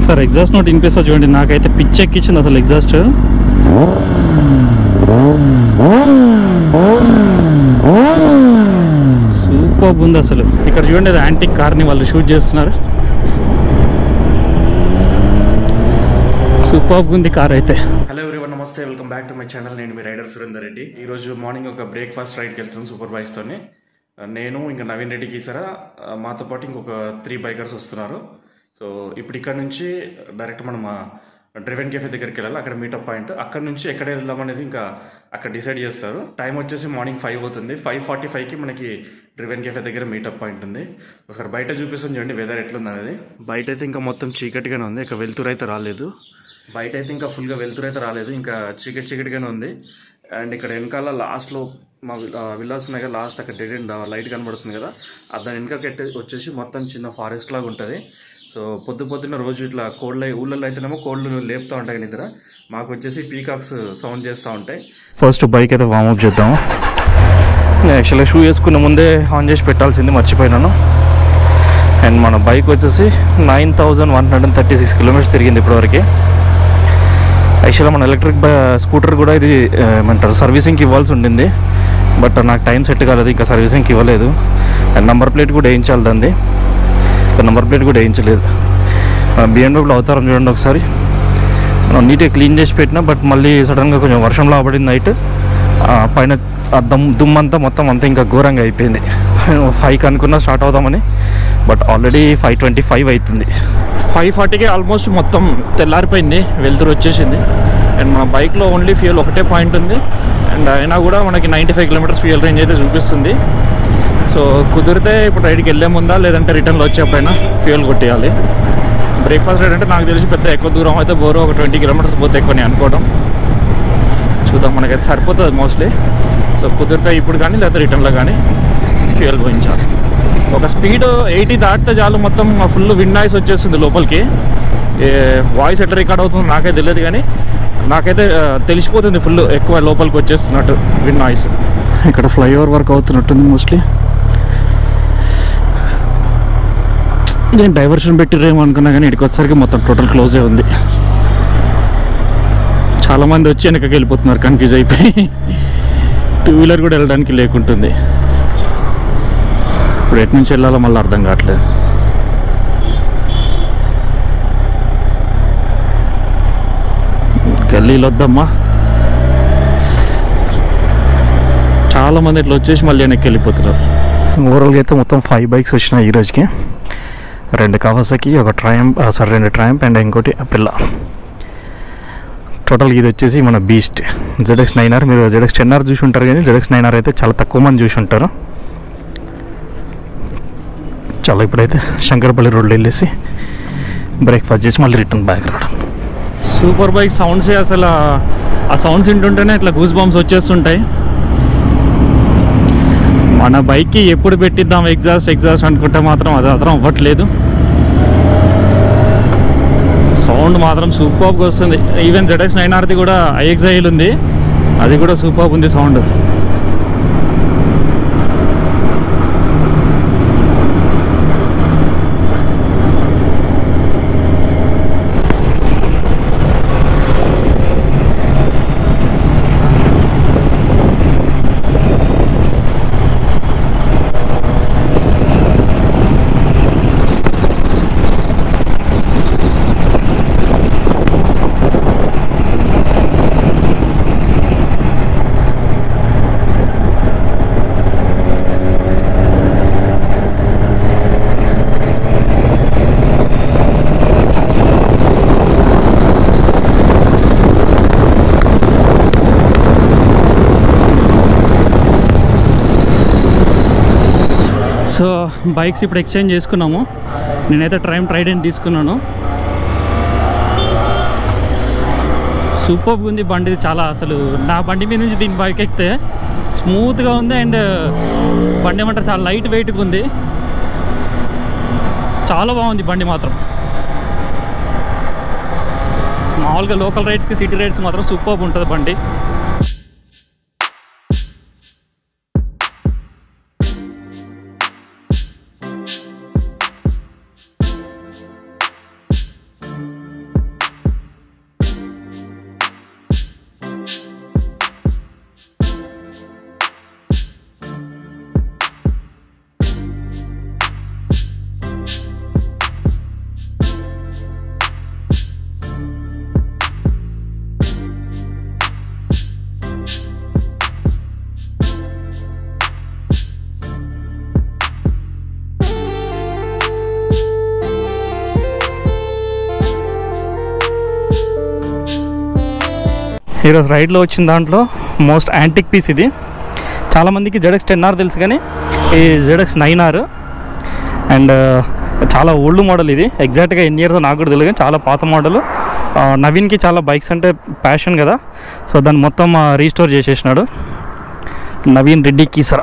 Sir exhaust note వినిపిస్తా చూడండి నాకైతే పిచ్చి ఎక్కించింది అసలు ఎగ్జాస్ట్ సూపర్ ఉంది అసలు ఇక్కడ చూడండి అది యాంటిక్ కార్ని వాళ్ళు షూట్ చేస్తున్నారు సూపర్ ఉంది కార్ అయితే హలో ఎవ్రీవన్ నమస్తే welcome back to my channel నేను మీ రైడర్ సురేందర్ రెడ్డి ఈ రోజు మార్నింగ్ ఒక బ్రేక్ఫాస్ట్ రైడ్కి వెళ్తున్నాను సూపర్ బైక్స్తోని నేను ఇంకా నవీన్ రెడ్డికి ఈసారా మాతో పాటు ఇంకొక త్రీ బైకర్స్ వస్తున్నారు సో ఇప్పుడు ఇక్కడ నుంచి డైరెక్ట్ మనం డ్రివెన్ కేఫే దగ్గరికి వెళ్ళాలి అక్కడ మీటప్ పాయింట్ అక్కడ నుంచి ఎక్కడ వెళ్దాం అనేది ఇంకా అక్కడ డిసైడ్ చేస్తారు టైం వచ్చేసి మార్నింగ్ ఫైవ్ అవుతుంది ఫైవ్ ఫార్టీ ఫైవ్కి మనకి డ్రివెన్ కేఫే దగ్గర మీటప్ పాయింట్ ఉంది ఒకసారి బయట చూపిస్తుంది చూడండి వెదర్ ఎట్లుంది అనేది బయట అయితే ఇంకా మొత్తం చీకటిగానే ఉంది ఇక వెళ్తురు అయితే రాలేదు బయట అయితే ఇంకా ఫుల్గా వెళ్తురు అయితే రాలేదు ఇంకా చీకటి చీకటిగానే ఉంది అండ్ ఇక్కడ వెనకాల లాస్ట్లో మా విల్లాస్ ఉన్నాయి కదా లాస్ట్ అక్కడ డెడ్ ఎండ్ లైట్ కనబడుతుంది కదా ఆ దాని వెనక కట్టే వచ్చేసి మొత్తం చిన్న ఫారెస్ట్ లాగా ఉంటుంది సో పొద్దు పొద్దున్న రోజు ఇట్లా కోళ్ళ ఊళ్ళల్లో అయితేనేమో కోళ్ళు లేపుతూ ఉంటాయి నిద్ర మాకు వచ్చేసి పీకాక్స్ సౌండ్ చేస్తూ ఉంటాయి ఫస్ట్ బైక్ అయితే వార్మప్ చేద్దాము నేను యాక్చువల్గా షూ వేసుకున్న ముందే ఆన్ చేసి పెట్టాల్సింది మర్చిపోయినాను అండ్ మన బైక్ వచ్చేసి nine thousand one hundred thirty six kilometres తిరిగింది ఇప్పటివరకు యాక్చువల్గా మన ఎలక్ట్రిక్ స్కూటర్ కూడా ఇది ఆ, ఏమంటారు సర్వీసింగ్కి ఇవ్వాల్సి ఉండింది బట్ నాకు టైం సెట్ కాలేదు ఇంకా సర్వీసింగ్కి ఇవ్వలేదు అండ్ నెంబర్ ప్లేట్ కూడా వేయించాలి దాన్ని నెంబర్ ప్లేట్ కూడా వేయించలేదు బిఎండబ్ల్యూ అవతారం చూడండి ఒకసారి మనం నీట్గా క్లీన్ చేసి పెట్టినా బట్ మళ్ళీ సడన్గా కొంచెం వర్షంలో పడింది నైట్ పైన ఆ దమ్ దుమ్మంతా మొత్తం అంతా ఇంకా ఘోరంగా అయిపోయింది ఫైవ్కి అనుకున్నా స్టార్ట్ అవుదామని but already five twenty five అవుతుంది ఫైవ్ ఫార్టీకి ఆల్మోస్ట్ మొత్తం తెల్లారిపోయింది వెళ్తురు వచ్చేసింది అండ్ మన బైక్లో ఓన్లీ ఫ్యూయల్ ఒకటే పాయింట్ ఉంది అండ్ అయినా కూడా మనకి ninety five kilometres fuel range అయితే చూపిస్తుంది సో కుదిరితే ఇప్పుడు రైడ్కి వెళ్ళే ముందా లేదంటే రిటర్న్లో వచ్చేప్పుడైనా ఫ్యూయల్ కొట్టేయాలి బ్రేక్ఫాస్ట్ రైడ్ అంటే నాకు తెలిసి పెద్ద ఎక్కువ దూరం అయితే బోరు ఒక ట్వంటీ కిలోమీటర్స్ పోతే ఎక్కువ నేను అనుకోవడం చూద్దాం మనకైతే సరిపోతుంది మోస్ట్లీ సో కుదిరితే ఇప్పుడు కానీ లేదా రిటర్న్లో కానీ ఫ్యూయల్ పోయించాలి ఒక స్పీడ్ ఎయిటీ దాటితే చాలు మొత్తం ఫుల్ విన్ నాయిస్ వచ్చేస్తుంది లోపలికి వాయిస్ ఎట్లా రికార్డ్ అవుతుందో నాకైతే తెలియదు కానీ నాకైతే ఆ, తెలిసిపోతుంది ఫుల్ ఎక్కువ లోపలికి వచ్చేస్తున్నట్టు విన్ నాయిస్ ఇక్కడ ఫ్లైఓవర్ వర్క్ అవుతున్నట్టుంది మోస్ట్లీ నేను డైవర్షన్ పెట్టిరేమో అనుకున్నా కానీ ఇక్కడికి వచ్చేసరికి మొత్తం టోటల్ క్లోజే ఉంది చాలా మంది వచ్చి వెనకకి వెళ్ళిపోతున్నారు కన్ఫ్యూజ్ అయిపోయి టూ వీలర్ కూడా వెళ్ళడానికి లేకుంటుంది ఇప్పుడు ఎటు నుంచి వెళ్ళాలో మళ్ళీ అర్థం కావట్లేదు గల్లీలో వద్దమ్మా చాలా మంది ఇట్లా వచ్చేసి మళ్ళీ వెనక్కి వెళ్ళిపోతున్నారు ఓవరాల్గా అయితే మొత్తం ఫైవ్ బైక్స్ వచ్చినాయి ఈ రోజుకి రెండు కవాసకి ఒక ట్రయంప్ సారీ రెండు ట్రయంప్ అండ్ ఇంకోటి పిల్ల టోటల్ ఇది వచ్చేసి మన బీస్ట్ జెడెక్స్ నైన్ ఆర్ మీరు జెడెక్స్ టెన్ ఆర్ చూసి ఉంటారు కానీ జెడెక్స్ నైన్ ఆర్ అయితే చాలా తక్కువ మంది చూసి ఉంటారు చాలా ఇప్పుడైతే శంకరపల్లి రోడ్లో వెళ్ళేసి బ్రేక్ఫాస్ట్ చేసి మళ్ళీ రిటర్న్ బ్యాక్ రావడం సూపర్ బైక్ సౌండ్సే అసలు ఆ సౌండ్స్ వింటుంటేనే ఇట్లా గూస్ బాంబ్స్ వచ్చేస్తుంటాయి మన బైక్కి ఎప్పుడు పెట్టిద్దాం ఎగ్జాస్ట్ ఎగ్జాస్ట్ అనుకుంటే మాత్రం అది మాత్రం అవ్వట్లేదు సౌండ్ మాత్రం సూపర్గా వస్తుంది ఈవెన్ జెడెక్స్ నైన్ ఆర్ది కూడా ఐఎక్స్ఐల్ ఉంది అది కూడా సూపర్ ఉంది సౌండ్ సో బైక్స్ ఇప్పుడు ఎక్స్చేంజ్ చేసుకున్నాము నేనైతే ట్రైమ్ ట్రైడెంట్ తీసుకున్నాను సూపర్గా ఉంది బండి చాలా అసలు నా బండి మీద నుంచి దీని బైక్ ఎక్కితే స్మూత్గా ఉంది అండ్ బండి ఏమంటారు చాలా లైట్ వెయిట్గా ఉంది చాలా బాగుంది బండి మాత్రం మామూలుగా లోకల్ రైడ్స్కి సిటీ రైడ్స్ మాత్రం సూపర్ ఉంటుంది బండి ఈరోజు రైడ్లో వచ్చిన దాంట్లో మోస్ట్ యాంటిక్ పీస్ ఇది చాలామందికి జెడెక్స్ టెన్ ఆర్ తెలుసు కానీ ఈ జెడెక్స్ నైన్ ఆర్ అండ్ చాలా ఓల్డ్ మోడల్ ఇది ఎగ్జాక్ట్గా ఎన్ని ఇయర్స్ నాకు కూడా తెలియదు కానీ చాలా పాత మోడల్ నవీన్కి చాలా బైక్స్ అంటే ప్యాషన్ కదా సో దాన్ని మొత్తం రీస్టోర్ చేసేసినాడు నవీన్ రెడ్డి కీసరా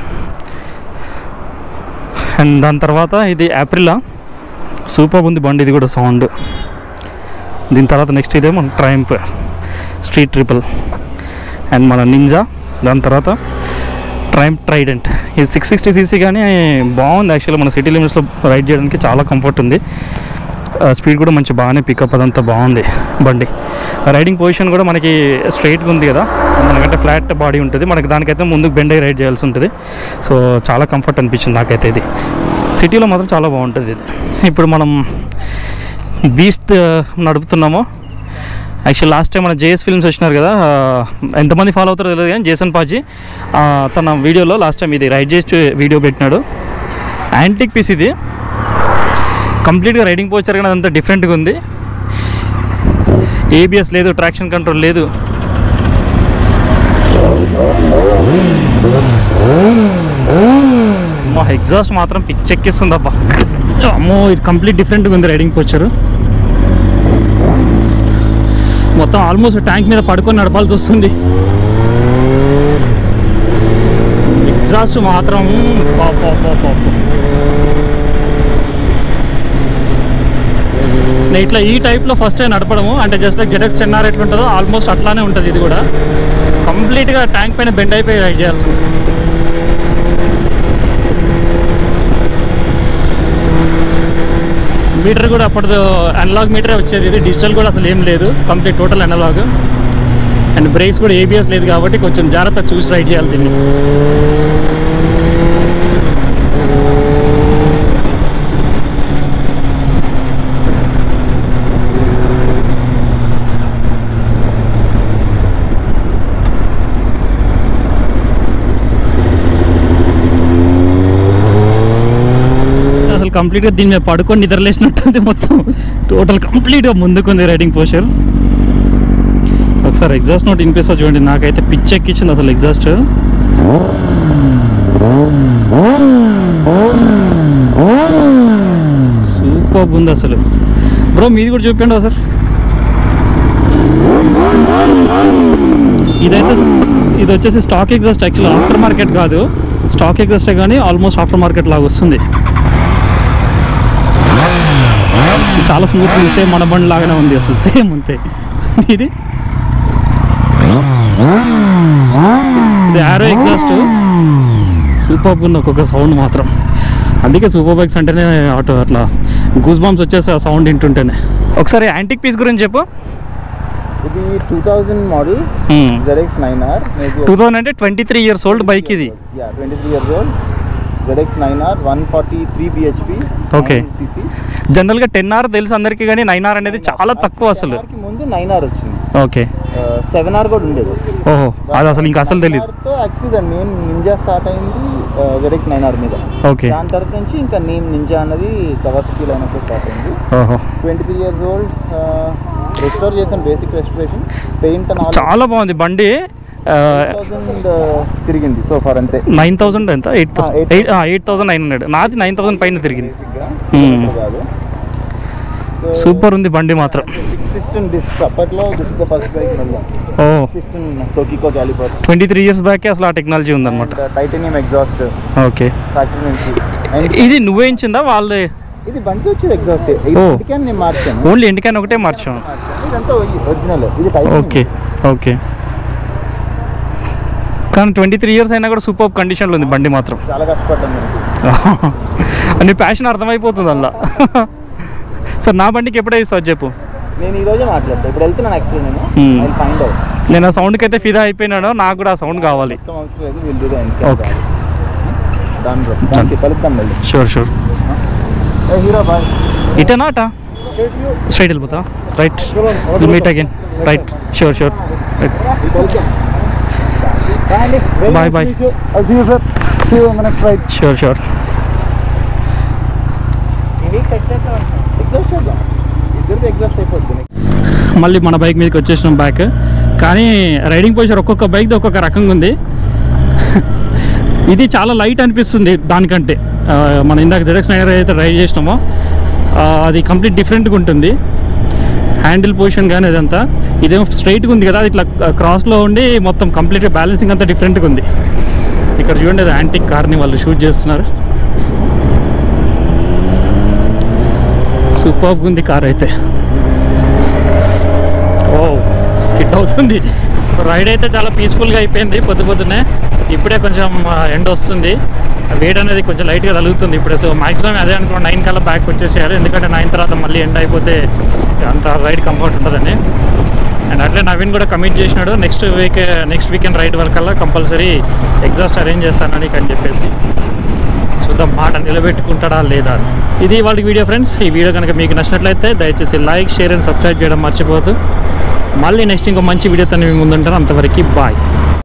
అండ్ దాని తర్వాత ఇది యాప్రిలా సూపర్ ఉంది బండి ఇది కూడా సౌండ్ దీని తర్వాత నెక్స్ట్ ఇదే మన ట్రయంప్ స్ట్రీట్ ట్రిపుల్ అండ్ మన నింజా దాని తర్వాత ట్రయంప్ ట్రైడెంట్ ఇది సిక్స్ సిక్స్టీ సీసీ కానీ బాగుంది యాక్చువల్లీ మన సిటీ లిమిట్స్లో రైడ్ చేయడానికి చాలా కంఫర్ట్ ఉంది స్పీడ్ కూడా మంచి బాగానే పికప్ అదంతా బాగుంది బండి రైడింగ్ పొజిషన్ కూడా మనకి స్ట్రైట్గా ఉంది కదా మనకంటే ఫ్లాట్ బాడీ ఉంటుంది మనకి దానికైతే ముందుకు బెండ్ అయి రైడ్ చేయాల్సి ఉంటుంది సో చాలా కంఫర్ట్ అనిపించింది నాకైతే ఇది సిటీలో మాత్రం చాలా బాగుంటుంది ఇది ఇప్పుడు మనం బీస్ట్ నడుపుతున్నాము యాక్చువల్ లాస్ట్ టైం మన జేఎస్ ఫిల్మ్స్ వచ్చినారు కదా ఆ, ఎంతమంది ఫాలో అవుతారో తెలియదు కానీ జేసన్ పాజీ ఆ, తన వీడియోలో లాస్ట్ టైం ఇది రైడ్ చేసి వీడియో పెట్టినాడు యాంటిక్ పీస్ ఇది కంప్లీట్గా రైడింగ్ పోచర్ కానీ అదంతా డిఫరెంట్గా ఉంది ఏబిఎస్ లేదు ట్రాక్షన్ కంట్రోల్ లేదు మా ఎగ్జాస్ట్ మాత్రం పిచ్చెక్కిస్తుంది అబ్బా అమ్మో ఇది కంప్లీట్ డిఫరెంట్గా ఉంది రైడింగ్ పోచరు మొత్తం ఆల్మోస్ట్ ట్యాంక్ మీద పడుకొని నడపాల్సి వస్తుంది ఎగ్జాస్ట్ మాత్రం పా, పా, పా, పా, పా. నేను ఇట్లా ఈ టైప్లో ఫస్ట్ టైం నడపడము అంటే just like ZX ten R ఎట్లా ఉంటుందో ఆల్మోస్ట్ అట్లానే ఉంటుంది ఇది కూడా కంప్లీట్గా ట్యాంక్ పైన బెండ్ అయిపోయి రైడ్ చేయాల్సి ఉంటుంది మీటర్ కూడా అప్పటిదో అనలాగ్ మీటరే వచ్చేది ఇది డిజిటల్ కూడా అసలు ఏం లేదు complete total analog and brakes కూడా ఏబిఎస్ లేదు కాబట్టి కొంచెం జాగ్రత్త చూసి రైడ్ చేయాలి దీన్ని అసలు కంప్లీట్గా దీని మీద పడుకొని నిద్రలేసినట్టుంది మొత్తం టోటల్ కంప్లీట్గా ముందుకుంది రైడింగ్ పోస్చర్ ఒకసారి ఎగ్జాస్ట్ నోట్ వినిపిస్తా చూడండి నాకైతే పిచ్ ఎక్కించింది అసలు ఎగ్జాస్ట్ సూపర్ ఉంది అసలు బ్రో మీది కూడా చూపించండి సార్ ఇదైతే ఇది వచ్చేసి stock exhaust actual aftermarket కాదు స్టాక్ ఎగ్జాస్టే కానీ ఆల్మోస్ట్ ఆఫ్టర్ మార్కెట్ లాగా వస్తుంది చాలా స్మూత్ ఉంది సేమ్ మన బండి లాగానే ఉంది అసలు సేమ్ అంతే ఇది ఇది ఆరో ఎగ్జాస్ట్ సూపర్ ఉంది ఒక్కొక్క సౌండ్ మాత్రం అందుకే సూపర్ బైక్స్ అంటేనే ఆటో అట్లా గూస్ బాంబ్స్ వచ్చేసి ఆ సౌండ్ వింటుంటేనే ఒకసారి యాంటిక్ పీస్ గురించి చెప్పు ఇది two thousand model ZX nine R maybe two thousand అంటే twenty three years old bike ఇది yeah twenty three years old ZX nine R one forty three BHP Okay. CC జనరల్గా ten R తెలుసు అందరికీ కానీ nine are అనేది చాలా తక్కువ అసలు ముందు నైన్ ఆర్ వచ్చింది ఓకే సెవెన్ ఆర్ కూడా ఉండేది ఓహో అది అసలు ఇంకా అసలు తెలియదు తో యాక్చువల్లీ దాని నేమ్ నింజా స్టార్ట్ అయింది జెడ్ఎక్స్ నైన్ ఆర్ మీద ఓకే దాని తర్వాత నుంచి ఇంకా నేమ్ నింజా అన్నది కవాసకి అయినప్పుడు స్టార్ట్ అయింది ఓహో twenty three years old restore చేశాను basic restoration paint and all చాలా బాగుంది బండి థౌసండ్ తిరిగింది సో ఫార్ అంతే నైన్ థౌసండ్ ఎంత eight Ah, thousand eight eight thousand nine hundred నాది నైన్ థౌసండ్ పైన తిరిగింది బేసిక్గా Hmm. కాదు సూపర్ ఉంది బండి మాత్రం పిస్టన్ డిస్క్ అప్పట్లో దిస్ ద ఫస్ట్ బైక్ మళ్ళీ ఓ piston Tokico calipers twenty three years బ్యాకే అసలు ఆ టెక్నాలజీ ఉందన్నమాట టైటానియం ఎగ్జాస్ట్ ఓకే ఫ్యాక్టరీ నుంచి అండ్ ఇది నువ్వే ఇచ్చిందా వాళ్ళే ఇది బండి వచ్చేది ఎగ్జాస్ట్ Oh. ఇదికే నేను మార్చాను ఓన్లీ ఇంటికైనా ఒకటే మార్చాం ఇదంతా ఒరిజినల్ ఇది టైటానియం ఓకే ఓకే కానీ ట్వంటీ త్రీ ఇయర్స్ అయినా కూడా సూపర్ కండిషన్లో ఉంది బండి మాత్రం చాలా కష్టపడ్డాను దీనికి. నీ ప్యాషన్ అర్థమైపోతుంది అలా సార్ నా బండికి ఎప్పుడే ఇస్తావు చెప్పు నేను ఈ రోజే మాట్లాడతా ఇప్పుడు వెళ్తున్నాను యాక్చువల్లీ నేను Hmm. ఐ ఫైండ్ అవుట్ నేను ఆ సౌండ్కి అయితే ఫిదా అయిపోయినాను నాకు కూడా ఆ సౌండ్ కావాలి మొత్తం అవసరం లేదు వీళ్ళు do Okay. Done bro thank you కలుద్దాం మళ్ళీ షూర్ షూర్ హీరో బాయ్ ఇటేనా అటా స్ట్రైట్ వెళ్ళిపోతా right meet again right sure sure right Bye, bye. I'll see you, sir. See you on the next ride. Sure sure exhaust చేద్దాం ఇద్దరిది exhaust అయిపోద్ది మళ్ళీ మన బైక్ మీదకి వచ్చేసినాం బ్యాక్ కానీ రైడింగ్ పొజిషన్ ఒక్కొక్క బైక్ది ఒక్కొక్క రకంగా ఉంది ఇది చాలా లైట్ అనిపిస్తుంది దానికంటే ఆ, మనం ఇందాక జెడెక్స్ నైడర్ అయితే రైడ్ చేసినామో ఆ, అది కంప్లీట్ డిఫరెంట్గా ఉంటుంది హ్యాండిల్ పొజిషన్ కానీ అదంతా ఇదేమో స్ట్రైట్గా ఉంది కదా అది ఇట్లా క్రాస్లో ఉండి మొత్తం కంప్లీట్గా బ్యాలెన్సింగ్ అంతా డిఫరెంట్గా ఉంది ఇక్కడ చూడండి అది యాంటిక్ కార్ని వాళ్ళు షూట్ చేస్తున్నారు సూపర్గా ఉంది కార్ అయితే ఓ స్కిడ్ అవుతుంది రైడ్ అయితే చాలా పీస్ఫుల్గా అయిపోయింది పొద్దు పొద్దున్నే ఇప్పుడే కొంచెం ఎండ్ వస్తుంది వెయిట్ అనేది కొంచెం లైట్గా తగులుతుంది ఇప్పుడు సో మాక్సిమం అదే అనుకున్నాం నైన్ కల్లా బ్యాక్ వచ్చేసేయాలి ఎందుకంటే నైన్ తర్వాత మళ్ళీ ఎండ్ అయిపోతే అంత రైడ్ కంఫర్ట్ ఉంటుందని అండ్ అట్లే నవీన్ కూడా కమిట్ చేసినాడు next week next weekend ride వరకల్లా కంపల్సరీ ఎగ్జాస్ట్ అరేంజ్ చేస్తానని అని చెప్పేసి చూద్దాం మాట నిలబెట్టుకుంటాడా లేదా అని. ఇది వాళ్ళకి వీడియో ఫ్రెండ్స్ ఈ వీడియో కనుక మీకు నచ్చినట్లయితే దయచేసి లైక్ షేర్ అండ్ సబ్స్క్రైబ్ చేయడం మర్చిపోవద్దు మళ్ళీ నెక్స్ట్ ఇంకో మంచి వీడియోతో మేము ముందుంటాను అంతవరకు బాయ్